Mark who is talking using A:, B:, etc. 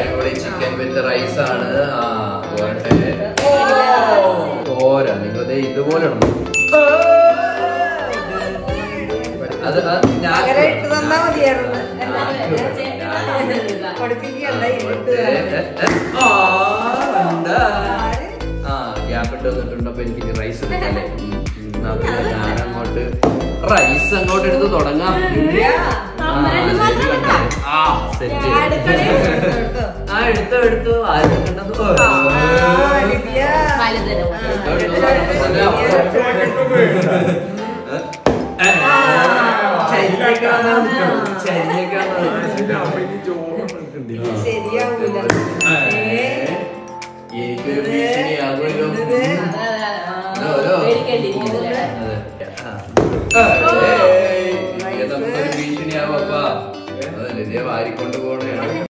A: അടിപൊളി ചിക്കൻ വിത്ത് റൈസ് ആണ് ആ പോരട്ടെ പോരാ നിങ്ങളത് ഇതുപോലെ ഇടണം അത് അത് ഞാൻ
B: പകരം ഇട്ട് തന്നാ മതിയായിരുന്നു.
A: ഞാൻ-
B: പഠിപ്പിക്കണ്ട ഇരുട്ട്
A: ഏ, ഏ, ഏ. ആ, ഉണ്ട്. ആ ഗ്യാപ്പ് ഇട്ട് വന്നിട്ടുണ്ടപ്പോ എനിക്ക് റൈസ് എടുക്കല്ലേ ഞാൻ അങ്ങോട്ട് റൈസ് അങ്ങോട്ട് എടുത്ത് തുടങ്ങാം ആ, ശരി, കണ്ടോ? ആ സെറ്റ് ആ എടുത്തോ എടുത്തോ ആരും കണ്ടത് ഓ. ഏ, ചരിഞ്ഞേക്കാണ് നിൽക്കണം. ചരിഞ്ഞേക്കാണ് നിൽക്കണം.
B: ശരിയാവൂല
A: ഏ, എനിക്കൊരു ഭീഷണിയാകുമല്ലോ ഹലോ, ഹലോ. അതെ. ആ. ഏയ്, ഇത് നമുക്കൊരു ഭീഷണിയാവാ അതല്ലേ ഇതേ വാരിക്കൊണ്ട് പോകണേ